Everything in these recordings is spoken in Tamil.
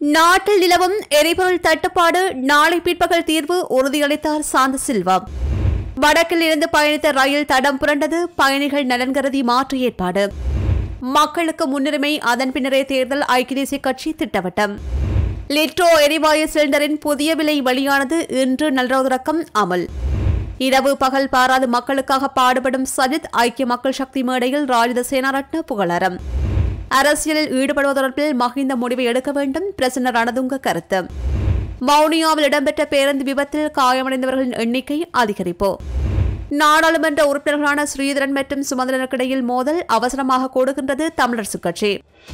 நாட்டில் நிலவும் எரிபொருள் தட்டுப்பாடு நாளை பிற்பகல் தீர்வு உறுதியளித்தார் சாந்த சில்வா வடக்கில் இருந்து பயணித்த ரயில் தடம் புரண்டது பயணிகள் நலன் கருதி மாற்று ஏற்பாடு மக்களுக்கு முன்னுரிமை அதன் பின்னரே தேர்தல் ஐக்கிய தேசிய கட்சி திட்டவட்டம் லிட்ரோ எரிவாயு சிலிண்டரின் புதிய விலை வெளியானது இன்று நல்ரவுதரக்கம் அமல் இரவு பகல் பாராது மக்களுக்காக பாடுபடும் சஜித் ஐக்கிய மக்கள் சக்தி மேடையில் ராஜித சேனாரட்ன புகழரம் அரசியலில் ஈடுபடுவது தொடர்பில் மகிந்த முடிவை எடுக்க வேண்டும் பிரசன்னர் ரணதுங்க கருத்து வவுனியாவில் இடம்பெற்ற பேருந்து விபத்தில் காயமடைந்தவர்களின் எண்ணிக்கை அதிகரிப்பு நாடாளுமன்ற உறுப்பினர்களான ஸ்ரீதரன் மற்றும் சுமந்திரனுக்கிடையில் மோதல் அவசரமாக கொடுக்கின்றது தமிழரசுக் கட்சி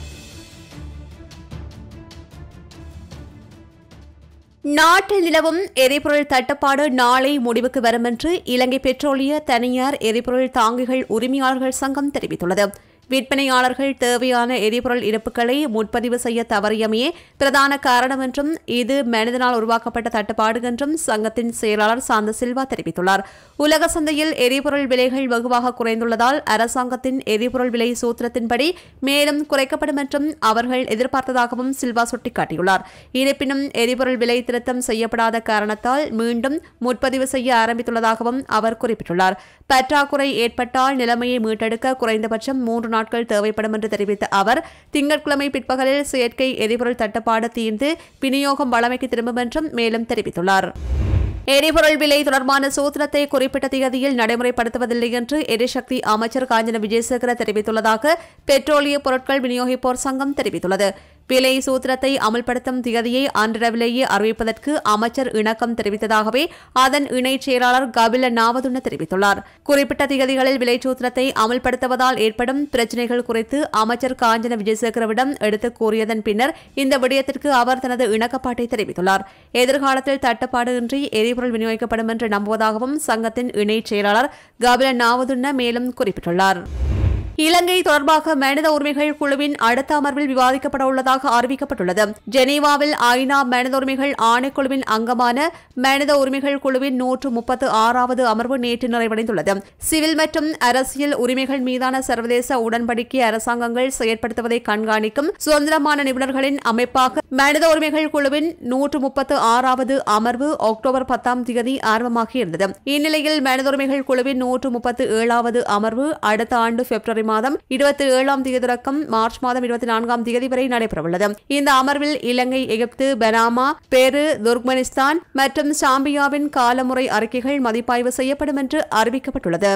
நாட்டில் நிலவும் எரிபொருள் தட்டுப்பாடு நாளை முடிவுக்கு வரும் என்று இலங்கை பெட்ரோலிய தனியார் எரிபொருள் தாங்கிகள் உரிமையாளர்கள் சங்கம் தெரிவித்துள்ளது விற்பனையாளர்கள் தேவையான எரிபொருள் இருப்புகளை முன்பதிவு செய்ய தவறியமையே பிரதான காரணம் என்றும் இது மனிதனால் உருவாக்கப்பட்ட தட்டுப்பாடு என்றும் சங்கத்தின் செயலாளர் சாந்த சில்வா தெரிவித்துள்ளார் உலக சந்தையில் எரிபொருள் விலைகள் வெகுவாக குறைந்துள்ளதால் அரசாங்கத்தின் எரிபொருள் விலை சூத்திரத்தின்படி மேலும் குறைக்கப்படும் என்றும் அவர்கள் எதிர்பார்த்ததாகவும் சில்வா சுட்டிக்காட்டியுள்ளார் இருப்பினும் எரிபொருள் விலை திருத்தம் செய்யப்படாத காரணத்தால் மீண்டும் முன்பதிவு செய்ய ஆரம்பித்துள்ளதாகவும் அவர் குறிப்பிட்டுள்ளார் பற்றாக்குறை ஏற்பட்டால் நிலைமையை மீட்டெடுக்க குறைந்தபட்சம் மூன்று நாட்கள் தேவைப்படும் என்று தெரிவித்த அவர் திங்கட்கிழமை பிற்பகலில் செயற்கை எரிபொருள் தட்டுப்பாடு தீர்ந்து விநியோகம் வழமைக்கு திரும்பும் என்றும் மேலும் தெரிவித்துள்ளார் எரிபொருள் விலை தொடர்பான சூத்திரத்தை குறிப்பிட்ட தேதியில் நடைமுறைப்படுத்துவதில்லை என்று எரிசக்தி அமைச்சர் காஞ்சன விஜயசேகர தெரிவித்துள்ளதாக பெட்ரோலிய பொருட்கள் விநியோகிப்போர் சங்கம் தெரிவித்துள்ளது விலை சூத்திரத்தை அமல்படுத்தும் திகதியை அன்றிரவிலேயே அறிவிப்பதற்கு அமைச்சர் இணக்கம் தெரிவித்ததாகவே அதன் இணைச் செயலாளர் கபில நாவதுண்ண தெரிவித்துள்ளார் குறிப்பிட்ட திகதிகளில் விலை சூத்திரத்தை அமல்படுத்துவதால் ஏற்படும் பிரச்சினைகள் குறித்து அமைச்சர் காஞ்சன விஜயசேகரவிடம் எடுத்துக் கூறியதன் பின்னர் இந்த விடயத்திற்கு அவர் தனது இணக்கப்பாட்டை தெரிவித்துள்ளார் எதிர்காலத்தில் தட்டுப்பாடு இன்றி எரிபொருள் விநியோகிக்கப்படும் என்று நம்புவதாகவும் சங்கத்தின் இணைச் செயலாளர் கபில நாவதுண்ண மேலும் குறிப்பிட்டுள்ளார் இலங்கை தொடர்பாக மனித உரிமைகள் குழுவின் அடுத்த அமர்வில் விவாதிக்கப்பட உள்ளதாக அறிவிக்கப்பட்டுள்ளது ஜெனீவாவில் ஐநா மனித உரிமைகள் ஆணைக்குழுவின் அங்கமான மனித உரிமைகள் குழுவின் நூற்று முப்பத்து ஆறாவது அமர்வு நேற்று நிறைவடைந்துள்ளது சிவில் மற்றும் அரசியல் உரிமைகள் மீதான சர்வதேச உடன்படிக்கை அரசாங்கங்கள் செயற்படுத்துவதை கண்காணிக்கும் சுதந்திரமான நிபுணர்களின் அமைப்பாக மனித உரிமைகள் குழுவின் நூற்று முப்பத்து ஆறாவது அமர்வு அக்டோபர் பத்தாம் தேதி ஆரம்பமாகியிருந்தது இந்நிலையில் மனித உரிமைகள் குழுவின் நூற்று முப்பத்து ஏழாவது அமர்வு அடுத்த ஆண்டு பிப்ரவரி மாதம் இருபத்தி ஏழாம் தேதி தொடக்கம் மார்ச் மாதம் இருபத்தி நான்காம் தேதி வரை நடைபெறவுள்ளது இந்த அமர்வில் இலங்கை எகிப்து பெனாமா பெரு துர்க்மெனிஸ்தான் மற்றும் சாம்பியாவின் காலமுறை அறிக்கைகள் மதிப்பாய்வு செய்யப்படும் என்று அறிவிக்கப்பட்டுள்ளது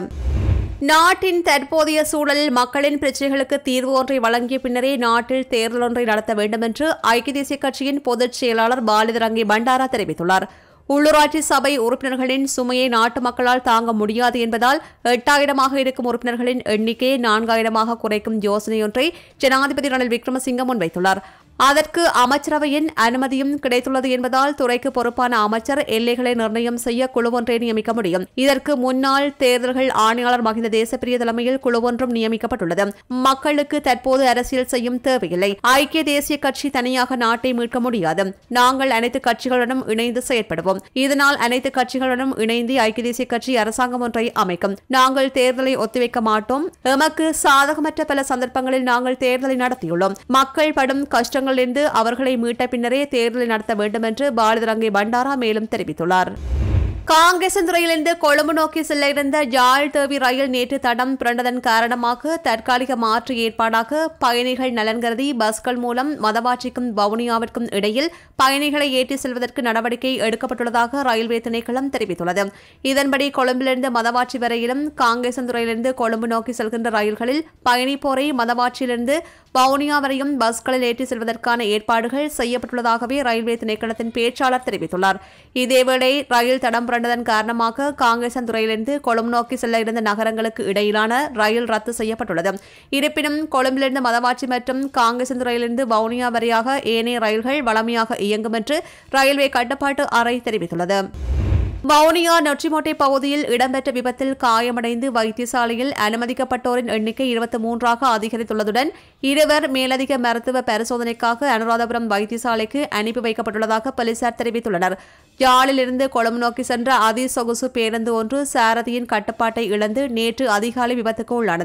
நாட்டின் தற்போதைய சூழலில் மக்களின் பிரச்சினைகளுக்கு தீர்வு ஒன்றை வழங்கிய பின்னரே நாட்டில் தேர்தல் ஒன்றை நடத்த வேண்டும் என்று ஐக்கிய தேசிய கட்சியின் பொதுச் செயலாளர் பாலிதரங்கி பண்டாரா தெரிவித்துள்ளார் உள்ளூராட்சி சபை உறுப்பினர்களின் சுமையை நாட்டு மக்களால் தாங்க முடியாது என்பதால் எட்டாயிரமாக இருக்கும் உறுப்பினர்களின் எண்ணிக்கையை நான்காயிரமாக குறைக்கும் யோசனையொன்றை ஜனாதிபதி ரணில் விக்ரமசிங்க முன்வைத்துள்ளார் அதற்கு அமைச்சரவையின் அனுமதியும் கிடைத்துள்ளது என்பதால் துறைக்கு பொறுப்பான அமைச்சர் எல்லைகளை நிர்ணயம் செய்ய குழு ஒன்றை நியமிக்க முடியும் இதற்கு முன்னாள் தேர்தல்கள் ஆணையாளர் மகிந்த தேசப்பிரிய தலைமையில் குழு ஒன்றும் நியமிக்கப்பட்டுள்ளது மக்களுக்கு தற்போது அரசியல் செய்யும் தேவையில்லை ஐக்கிய தேசிய கட்சி தனியாக நாட்டை மீட்க முடியாது நாங்கள் அனைத்து கட்சிகளுடனும் இணைந்து செயற்படுவோம் இதனால் அனைத்து கட்சிகளுடனும் இணைந்து ஐக்கிய தேசிய கட்சி அரசாங்கம் ஒன்றை அமைக்கும் நாங்கள் தேர்தலை ஒத்திவைக்க மாட்டோம் எமக்கு சாதகமற்ற பல சந்தர்ப்பங்களில் நாங்கள் தேர்தலை நடத்தியுள்ளோம் மக்கள் படும் கஷ்டங்கள் இருந்து அவர்களை மீட்ட பின்னரே தேர்தலை நடத்த வேண்டும் என்று பாலிதரங்கை பண்டாரா மேலும் தெரிவித்துள்ளார் காங்கிரசின் துறையிலிருந்து கொழும்பு நோக்கி செல்ல இருந்த யாழ் தேவி ரயில் நேற்று தடம் புரண்டதன் காரணமாக தற்காலிக மாற்று ஏற்பாடாக பயணிகள் நலன் கருதி பஸ்கள் மூலம் மதவாட்சிக்கும் வவுனியாவிற்கும் இடையில் பயணிகளை ஏற்றி செல்வதற்கு நடவடிக்கை எடுக்கப்பட்டுள்ளதாக ரயில்வே திணைக்களம் தெரிவித்துள்ளது இதன்படி கொழும்பிலிருந்து மதவாட்சி வரையிலும் காங்கிரசின் துறையிலிருந்து கொழும்பு நோக்கி செல்கின்ற ரயில்களில் பயணிப்போரை மதவாட்சியிலிருந்து வவுனியா வரையும் பஸ்களில் ஏற்றி செல்வதற்கான ஏற்பாடுகள் செய்யப்பட்டுள்ளதாகவே ரயில்வே திணைக்களத்தின் பேச்சாளர் தெரிவித்துள்ளார் இதேவேளை ரயில் தடம் புரண்டதன் காரணமாக காங்கிரசன் துறையிலிருந்து கொழும்பு நோக்கி செல்ல இருந்த நகரங்களுக்கு இடையிலான ரயில் ரத்து செய்யப்பட்டுள்ளது இருப்பினும் கொழும்பிலிருந்து மதவாச்சி மற்றும் காங்கிரசன் துறையிலிருந்து வவுனியா வரையாக ஏனைய ரயில்கள் வளமையாக இயங்கும் என்று ரயில்வே கட்டுப்பாட்டு அறை தெரிவித்துள்ளது வவுனியா நொச்சிமோட்டை பகுதியில் இடம்பெற்ற விபத்தில் காயமடைந்து வைத்தியசாலையில் அனுமதிக்கப்பட்டோரின் எண்ணிக்கை இருபத்தி மூன்றாக அதிகரித்துள்ளதுடன் இருவர் மேலதிக மருத்துவ பரிசோதனைக்காக அனுராதபுரம் வைத்தியசாலைக்கு அனுப்பி வைக்கப்பட்டுள்ளதாக போலீசார் தெரிவித்துள்ளனர் யாழிலிருந்து கொழும்பு நோக்கி சென்ற அதிசொகுசு பேருந்து ஒன்று சாரதியின் கட்டுப்பாட்டை இழந்து நேற்று அதிகாலை விபத்துக்கு உள்ளானது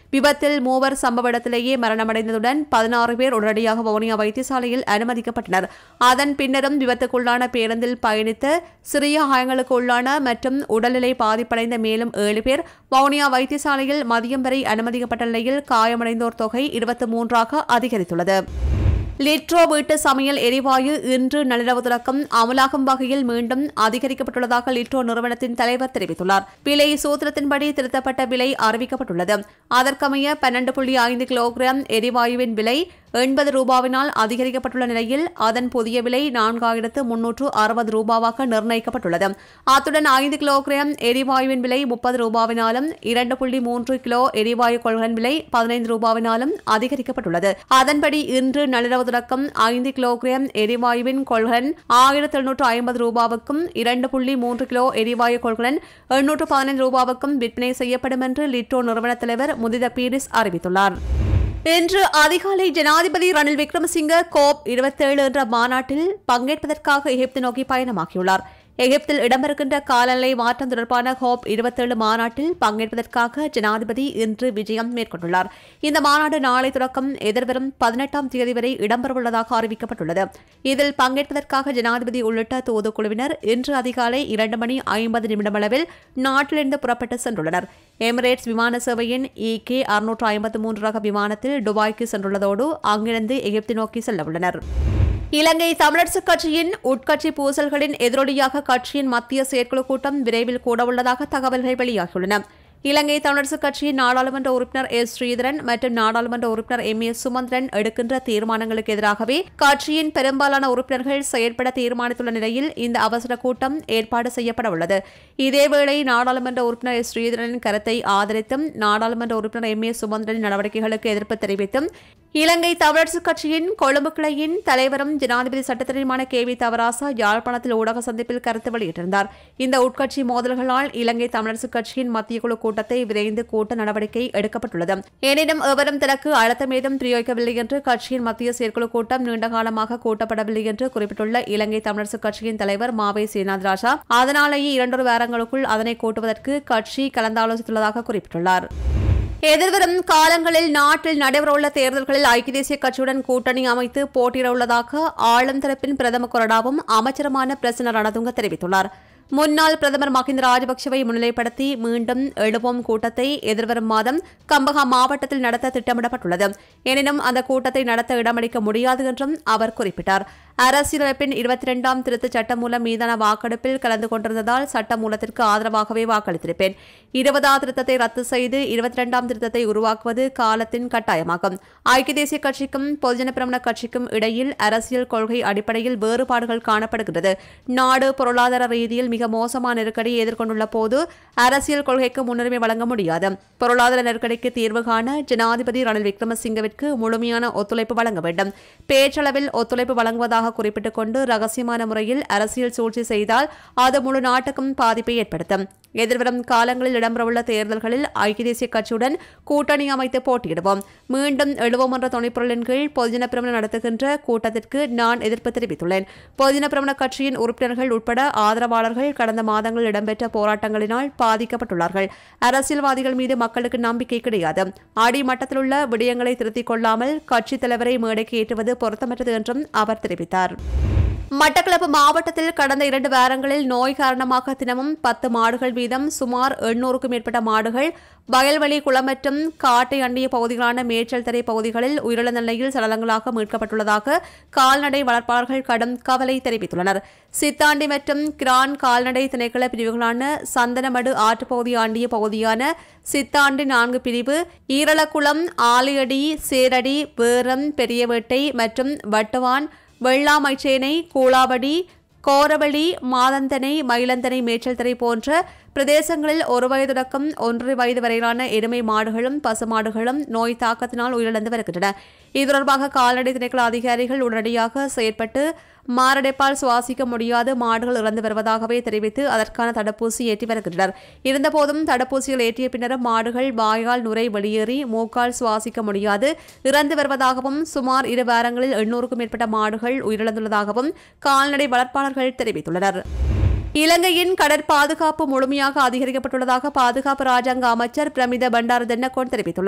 விபத்தில் மூவர் சம்பவ இடத்திலேயே மரணமடைந்ததுடன் பதினாறு பேர் உடனடியாக வவுனியா வைத்தியசாலையில் அனுமதிக்கப்பட்டனர் அதன் பின்னரும் விபத்துக்குள்ளான பேருந்தில் பயணித்த சிறிய காயங்களுக்கு உள்ளான மற்றும் உடல்நிலை பாதிப்படைந்த மேலும் ஏழு பேர் வவுனியா வைத்தியசாலையில் மதியம் வரை அனுமதிக்கப்பட்ட நிலையில் காயமடைந்தோர் தொகை இருபத்தி மூன்றாக அதிகரித்துள்ளது லிட்ரோ வீட்டு சமையல் எரிவாயு இன்று நள்ளிரவு தொடக்கம் அமலாகும் வகையில் மீண்டும் அதிகரிக்கப்பட்டுள்ளதாக லிட்ரோ நிறுவனத்தின் தலைவர் தெரிவித்துள்ளார் விலை சூத்திரத்தின்படி திருத்தப்பட்ட விலை அறிவிக்கப்பட்டுள்ளது அதற்கமைய பன்னெண்டு புள்ளி ஐந்து கிலோகிராம் எரிவாயுவின் விலை எண்பது ரூபாவினால் அதிகரிக்கப்பட்டுள்ள நிலையில் அதன் புதிய விலை நான்காயிரத்து முன்னூற்று அறுபது ரூபாவாக நிர்ணயிக்கப்பட்டுள்ளது அத்துடன் ஐந்து கிலோகிராம் எரிவாயுவின் விலை முப்பது ரூபாவினாலும் இரண்டு புள்ளி மூன்று கிலோ எரிவாயு கொள்கலன் விலை பதினைந்து ரூபாவினாலும் அதிகரிக்கப்பட்டுள்ளது அதன்படி இன்று நள்ளிரவு தொடக்கம் ஐந்து கிலோகிராம் எரிவாயுவின் கொள்கலன் ஆயிரத்தி எழுநூற்று ஐம்பது ரூபாவுக்கும் இரண்டு புள்ளி மூன்று கிலோ எரிவாயு கொள்கலன் எண்ணூற்று பதினைந்து ரூபாவுக்கும் விற்பனை செய்யப்படும் என்று லிட்டோ நிறுவன தலைவர் முதித பீரிஸ் அறிவித்துள்ளார் இன்று அதிகாலை ஜனாதிபதி ரணில் விக்ரமசிங்க கோப் இருபத்தேழு என்ற மாநாட்டில் பங்கேற்பதற்காக எகிப்து நோக்கி பயணமாகியுள்ளார் எகிப்தில் இடம்பெறுகின்ற காலநிலை மாற்றம் தொடர்பான ஹோப் இருபத்தேழு மாநாட்டில் பங்கேற்பதற்காக ஜனாதிபதி இன்று விஜயம் மேற்கொண்டுள்ளார் இந்த மாநாடு நாளை தொடக்கம் எதிர்வரும் பதினெட்டாம் தேதி வரை இடம்பெறவுள்ளதாக அறிவிக்கப்பட்டுள்ளது இதில் பங்கேற்பதற்காக ஜனாதிபதி உள்ளிட்ட தூதுக்குழுவினர் இன்று அதிகாலை இரண்டு மணி ஐம்பது நிமிடமளவில் நாட்டிலிருந்து புறப்பட்டு சென்றுள்ளனர் எமிரேட்ஸ் விமான சேவையின் இ கே அறுநூற்று ஐம்பத்து மூன்று ரக விமானத்தில் துபாய்க்கு சென்றுள்ளதோடு அங்கிருந்து எகிப்து நோக்கி செல்லவுள்ளனர் இலங்கை தமிழரசுக் கட்சியின் உட்கட்சி பூசல்களின் எதிரொலியாக கட்சியின் மத்திய செயற்குழு கூட்டம் விரைவில் கூடவுள்ளதாக தகவல்கள் வெளியாகியுள்ளன இலங்கை தமிழரசுக் கட்சியின் நாடாளுமன்ற உறுப்பினர் எஸ் ஸ்ரீதரன் மற்றும் நாடாளுமன்ற உறுப்பினர் எம் ஏ சுமந்திரன் எடுக்கின்ற தீர்மானங்களுக்கு எதிராகவே கட்சியின் பெரும்பாலான உறுப்பினர்கள் செயற்பட தீர்மானித்துள்ள நிலையில் இந்த அவசர கூட்டம் ஏற்பாடு செய்யப்பட உள்ளது இதேவேளை நாடாளுமன்ற உறுப்பினர் எஸ் ஸ்ரீதரனின் கருத்தை ஆதரித்தும் நாடாளுமன்ற உறுப்பினர் எம் ஏ சுமந்திரனின் நடவடிக்கைகளுக்கு எதிர்ப்பு தெரிவித்தும் இலங்கை தமிழரசுக் கட்சியின் கொழும்பு கிளையின் தலைவரும் ஜனாதிபதி சட்டத்தரமான கே வி தவராசா யாழ்ப்பாணத்தில் ஊடக சந்திப்பில் கருத்து வெளியிட்டிருந்தார் இந்த உட்கட்சி மோதல்களால் இலங்கை தமிழரசுக் கட்சியின் மத்திய குழு கூட்டத்தை விரைந்து கூட்ட நடவடிக்கை எடுக்கப்பட்டுள்ளது எனினும் எவரும் தனக்கு அழுத்தம் ஏதும் பிரயோகிக்கவில்லை என்று கட்சியின் மத்திய செயற்குழு கூட்டம் நீண்ட காலமாக கூட்டப்படவில்லை என்று குறிப்பிட்டுள்ள இலங்கை தமிழரசுக் கட்சியின் தலைவர் மாவை சீனாத் ராஜா அதனாலேயே இரண்டொரு வாரங்களுக்குள் அதனை கூட்டுவதற்கு கட்சி கலந்தாலோசித்துள்ளதாக குறிப்பிட்டுள்ளார் எதிர்வரும் காலங்களில் நாட்டில் நடைபெறவுள்ள தேர்தல்களில் ஐக்கிய தேசிய கட்சியுடன் கூட்டணி அமைத்து போட்டியிட உள்ளதாக ஆளும் தரப்பின் பிரதம கொறடாவும் அமைச்சருமான பிரசன்ன ரணதுங்க தெரிவித்துள்ளார் முன்னாள் பிரதமர் மஹிந்த ராஜபக்சவை முன்னிலைப்படுத்தி மீண்டும் எழுவோம் கூட்டத்தை எதிர்வரும் மாதம் கம்பஹா மாவட்டத்தில் நடத்த திட்டமிடப்பட்டுள்ளது எனினும் அந்த கூட்டத்தை நடத்த இடமளிக்க முடியாது என்றும் அவர் குறிப்பிட்டார் அரசியலமைப்பின் இருபத்தி இரண்டாம் திருத்தச் சட்டம் மூலம் மீதான வாக்கெடுப்பில் கலந்து கொண்டிருந்ததால் சட்ட மூலத்திற்கு ஆதரவாகவே வாக்களித்திருப்பேன் இருபதாம் திருத்தத்தை ரத்து செய்து இருபத்தி இரண்டாம் திருத்தத்தை உருவாக்குவது காலத்தின் கட்டாயமாகும் ஐக்கிய தேசிய கட்சிக்கும் பொதுஜன பிரமண கட்சிக்கும் இடையில் அரசியல் கொள்கை அடிப்படையில் வேறுபாடுகள் காணப்படுகிறது நாடு பொருளாதார ரீதியில் மிக மோசமான நெருக்கடியை எதிர்கொண்டுள்ள போது அரசியல் கொள்கைக்கு முன்னுரிமை வழங்க முடியாது பொருளாதார நெருக்கடிக்கு தீர்வு காண ஜனாதிபதி ரணில் விக்ரமசிங்கவிற்கு முழுமையான ஒத்துழைப்பு வழங்க வேண்டும் பேச்சளவில் ஒத்துழைப்பு வழங்குவதாக குறிப்பிட்டுக் கொண்டு ரகசியமான முறையில் அரசியல் சூழ்ச்சி செய்தால் அது முழு நாட்டுக்கும் பாதிப்பை ஏற்படுத்தும் எதிர்வரும் காலங்களில் இடம்பெறவுள்ள தேர்தல்களில் ஐக்கிய தேசிய கட்சியுடன் கூட்டணி அமைத்து போட்டியிடுவோம் மீண்டும் எழுவோம் என்ற துணைப்பொருளின் கீழ் பொதுஜன பிரமண நடத்துகின்ற கூட்டத்திற்கு நான் எதிர்ப்பு தெரிவித்துள்ளேன் பொதுஜன பிரமண கட்சியின் உறுப்பினர்கள் உட்பட ஆதரவாளர்கள் கடந்த மாதங்களில் இடம்பெற்ற போராட்டங்களினால் பாதிக்கப்பட்டுள்ளார்கள் அரசியல்வாதிகள் மீது மக்களுக்கு நம்பிக்கை கிடையாது அடிமட்டத்தில் உள்ள விடயங்களை திருத்திக் கொள்ளாமல் கட்சித் தலைவரை மேடைக்கு ஏற்றுவது பொருத்தமற்றது என்றும் அவர் தெரிவித்தார் மட்டக்களப்பு மாவட்டத்தில் கடந்த இரண்டு வாரங்களில் நோய் காரணமாக தினமும் பத்து மாடுகள் வீதம் சுமார் எண்ணூறுக்கும் மேற்பட்ட மாடுகள் வயல்வெளி குளம் மற்றும் காட்டை அண்டிய பகுதிகளான மேய்ச்சல் தரை பகுதிகளில் உயிரிழந்த நிலையில் சடலங்களாக மீட்கப்பட்டுள்ளதாக கால்நடை வளர்ப்பாளர்கள் கடும் கவலை தெரிவித்துள்ளனர் சித்தாண்டி மற்றும் கிரான் கால்நடை திணைக்கள பிரிவுகளான சந்தனமடு ஆற்றுப்பகுதி ஆண்டிய பகுதியான சித்தாண்டி நான்கு பிரிவு ஈரலக்குளம் ஆலையடி சேரடி வேரம் பெரியவேட்டை மற்றும் வட்டவான் வெள்ளாமைச்சேனை கூளாவடி கோரவழி மாதந்தனை மயிலந்தனை மேய்ச்சல்தரை போன்ற பிரதேசங்களில் ஒரு வயது தொடக்கம் ஒன்றரை வயது வரையிலான எருமை மாடுகளும் பசுமாடுகளும் நோய் தாக்கத்தினால் உயிரிழந்து வருகின்றன இது தொடர்பாக கால்நடை திணைக்கள அதிகாரிகள் உடனடியாக செயற்பட்டு மாரடைப்பால் சுவாசிக்க முடியாத மாடுகள் இறந்து வருவதாகவே தெரிவித்து அதற்கான தடுப்பூசி ஏற்றி வருகின்றனர் இருந்தபோதும் தடுப்பூசிகள் ஏற்றிய பின்னரும் மாடுகள் வாயால் நுரை வெளியேறி மூக்கால் சுவாசிக்க முடியாது இறந்து வருவதாகவும் சுமார் இரு வாரங்களில் எண்ணூறுக்கும் மேற்பட்ட மாடுகள் உயிரிழந்துள்ளதாகவும் கால்நடை வளர்ப்பாளர்கள் தெரிவித்துள்ளனர் இலங்கையின் கடற்பாதுகாப்பு முழுமையாக அதிகரிக்கப்பட்டுள்ளதாக பாதுகாப்பு ராஜாங்க அமைச்சர் பிரமித பண்டார தென்னகோன் தெரிவித்துள்ளார்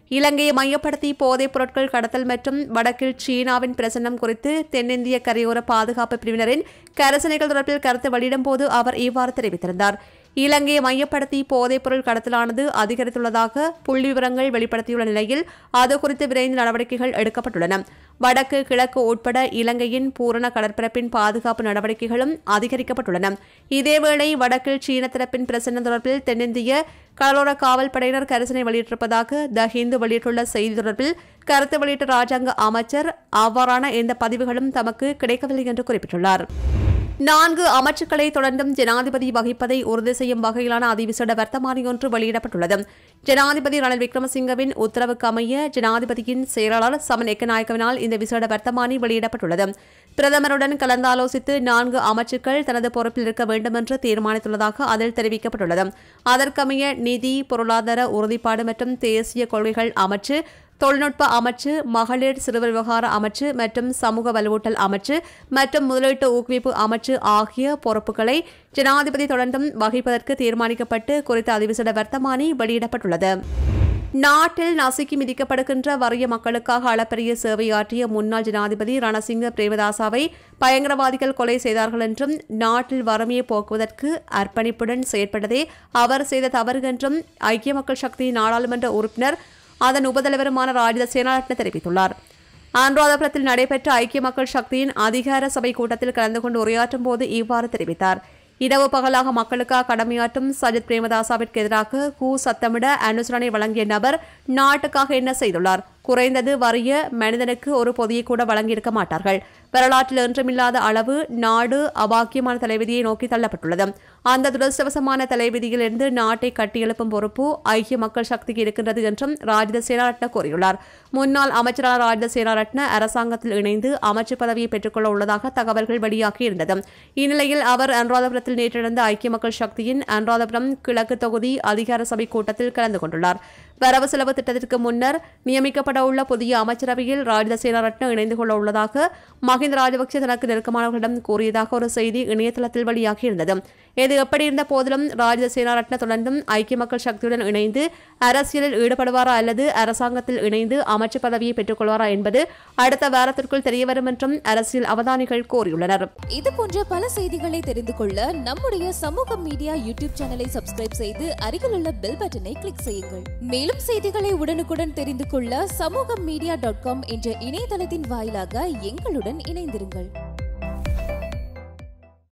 இலங்கையை மையப்படுத்தி போதைப் பொருட்கள் கடத்தல் மற்றும் வடக்கில் சீனாவின் பிரசன்னம் குறித்து தென்னிந்திய கரையோர பாதுகாப்பு பிரிவினரின் கரசனைகள் தொடர்பில் கருத்து வெளியிடும் போது அவர் இவ்வாறு தெரிவித்திருந்தார் இலங்கையை மையப்படுத்தி போதைப் பொருள் கடத்தலானது அதிகரித்துள்ளதாக புள்ளி விவரங்கள் வெளிப்படுத்தியுள்ள நிலையில் அது குறித்து விரைந்து நடவடிக்கைகள் எடுக்கப்பட்டுள்ளன வடக்கு கிழக்கு உட்பட இலங்கையின் பூரண கடற்பரப்பின் பாதுகாப்பு நடவடிக்கைகளும் அதிகரிக்கப்பட்டுள்ளன இதேவேளை வடக்கில் சீன தரப்பின் பிரசன்னம் தொடர்பில் தென்னிந்திய கடலோர காவல் படையினர் கரிசனை வெளியிட்டிருப்பதாக த ஹிந்து வெளியிட்டுள்ள செய்தி தொடர்பில் கருத்து வெளியிட்ட ராஜாங்க அமைச்சர் அவ்வாறான எந்த பதிவுகளும் தமக்கு கிடைக்கவில்லை என்று குறிப்பிட்டுள்ளார் நான்கு அமைச்சுக்களை தொடர்ந்தும் ஜனாதிபதி வகிப்பதை உறுதி செய்யும் வகையிலான அதிவிசேட வர்த்தமானி ஒன்று வெளியிடப்பட்டுள்ளது ஜனாதிபதி ரணில் விக்ரமசிங்கவின் உத்தரவுக்கு அமைய ஜனாதிபதியின் செயலாளர் சமன் எக்கநாயக்கவினால் இந்த விசேட வர்த்தமானி வெளியிடப்பட்டுள்ளது பிரதமருடன் கலந்தாலோசித்து நான்கு அமைச்சுக்கள் தனது பொறுப்பில் இருக்க வேண்டும் என்று தீர்மானித்துள்ளதாக அதில் தெரிவிக்கப்பட்டுள்ளது அதற்கமைய நிதி பொருளாதார உறுதிப்பாடு மற்றும் தேசிய கொள்கைகள் அமைச்சு தொழில்நுட்ப அமைச்சு மகளிர் சிறுவர் விவகார அமைச்சு மற்றும் சமூக வலுவூட்டல் அமைச்சு மற்றும் முதலீட்டு ஊக்குவிப்பு அமைச்சு ஆகிய பொறுப்புகளை ஜனாதிபதி தொடர்ந்தும் வகிப்பதற்கு தீர்மானிக்கப்பட்டு குறித்த அதிவிசேட வர்த்தமானி வெளியிடப்பட்டுள்ளது நாட்டில் நசுக்கி மிதிக்கப்படுகின்ற வறிய மக்களுக்காக அளப்பரிய சேவையாற்றிய முன்னாள் ஜனாதிபதி ரணசிங்க பிரேமதாசாவை பயங்கரவாதிகள் கொலை செய்தார்கள் என்றும் நாட்டில் வறுமையை போக்குவதற்கு அர்ப்பணிப்புடன் செயற்பட்டதே அவர் செய்த தவறு என்றும் ஐக்கிய மக்கள் சக்தி நாடாளுமன்ற உறுப்பினர் அதன் உபதலைவருமான ராஜித சேனாரட்ன தெரிவித்துள்ளார் அனுராதபுரத்தில் நடைபெற்ற ஐக்கிய மக்கள் சக்தியின் அதிகார சபை கூட்டத்தில் கலந்து கொண்டு உரையாற்றும் போது இவ்வாறு தெரிவித்தார் இரவு பகலாக மக்களுக்காக கடமையாற்றும் சஜித் பிரேமதாசாவிற்கு எதிராக கூ சத்தமிட அனுசரணை வழங்கிய நபர் நாட்டுக்காக என்ன செய்துள்ளார் குறைந்தது வறிய மனிதனுக்கு ஒரு பொதியை கூட வழங்கியிருக்க மாட்டார்கள் வரலாற்றில் என்றுமில்லாத அளவு நாடு அபாக்கியமான தலைவிதியை நோக்கி தள்ளப்பட்டுள்ளது அந்த துரதிருஷ்டவசமான தலைவிதியிலிருந்து நாட்டை கட்டியெழுப்பும் பொறுப்பு ஐக்கிய மக்கள் சக்திக்கு இருக்கின்றது என்றும் ராஜித சேனாரட்ன கூறியுள்ளார் முன்னாள் அமைச்சரான ராஜித சேனாரட்ன அரசாங்கத்தில் இணைந்து அமைச்சு பதவியை பெற்றுக்கொள்ள உள்ளதாக தகவல்கள் வெளியாகியிருந்தது இந்நிலையில் அவர் அனுராதபுரத்தில் நேற்று நடந்த ஐக்கிய மக்கள் சக்தியின் அனுராதபுரம் கிழக்கு தொகுதி அதிகார சபை கூட்டத்தில் கலந்து கொண்டுள்ளார் வரவு செலவு திட்டத்திற்கு முன்னர் நியமிக்கப்பட உள்ள புதிய அமைச்சரவையில் ராஜித சேனாரட்ன இணைந்து கொள்ள உள்ளதாக மஹிந்த ராஜபக்சே தனக்கு நெருக்கமானவர்களிடம் கூறியதாக ஒரு செய்தி இணையதளத்தில் வெளியாகியிருந்தது இது எப்படி இருந்த போதிலும் ராஜித சேனாரட்ன தொடர்ந்தும் ஐக்கிய மக்கள் சக்தியுடன் இணைந்து அரசியலில் ஈடுபடுவாரா அல்லது அரசாங்கத்தில் இணைந்து அமைச்சு பதவியை பெற்றுக்கொள்வாரா என்பது அடுத்த வாரத்திற்குள் தெரியவரும் என்றும் அரசியல் அவதானிகள் கூறியுள்ளனர் இது போன்ற பல செய்திகளை தெரிந்து கொள்ள நம்முடைய சமூக மீடியா யூடியூப் சேனலை சப்ஸ்கிரைப் செய்து அருகிலுள்ள பெல் பட்டனை கிளிக் செய்யுங்கள் மேலும் செய்திகளை உடனுக்குடன் தெரிந்து கொள்ள சமூக மீடியா டாட் காம் என்ற இணையதளத்தின் வாயிலாக எங்களுடன் இணைந்திருங்கள்